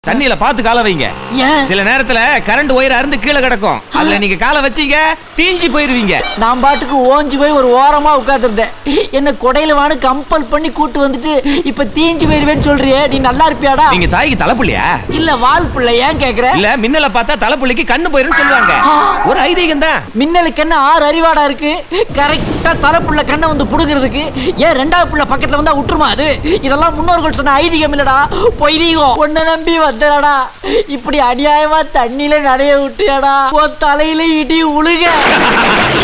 தண்ணியில பார்த்து காலை வைங்க ஏன் சில நேரத்துல கரண்ட் ஒயர் அருந்து கீழே கிடக்கும் அதுல நீங்க காலை வச்சீங்க தீஞ்சு போயிருவீங்க நான் பாட்டுக்கு ஓஞ்சு போய் ஒரு ஓரமா உட்கார்ந்துருந்தேன் என்ன கொடையில வான்னு கம்பல் பண்ணி கூட்டு வந்துட்டு இப்ப தீஞ்சு போயிருவேன்னு சொல்றியே நீ நல்லா இருப்பியாடா நீங்க தாய்க்கு தலைப்புள்ளியா இல்ல வால் பிள்ளை ஏன் கேக்குற இல்ல மின்னல பார்த்தா தலைப்புள்ளிக்கு கண்ணு போயிருன்னு சொல்லுவாங்க ஒரு ஐதீகம் தான் மின்னலுக்கு என்ன ஆறு அறிவாடா இருக்கு கரெக்டா தலைப்புள்ள கண்ணை வந்து புடுங்கிறதுக்கு ஏன் ரெண்டாவது புள்ள பக்கத்துல வந்தா விட்டுருமா அது இதெல்லாம் முன்னோர்கள் சொன்ன ஐதீகம் இல்லடா பொய்தீகம் ஒன்ன நம்பி வந்தடா இப்படி அநியாயமா தண்ணியில நடைய விட்டியாடா உன் தலையில இடி உழுக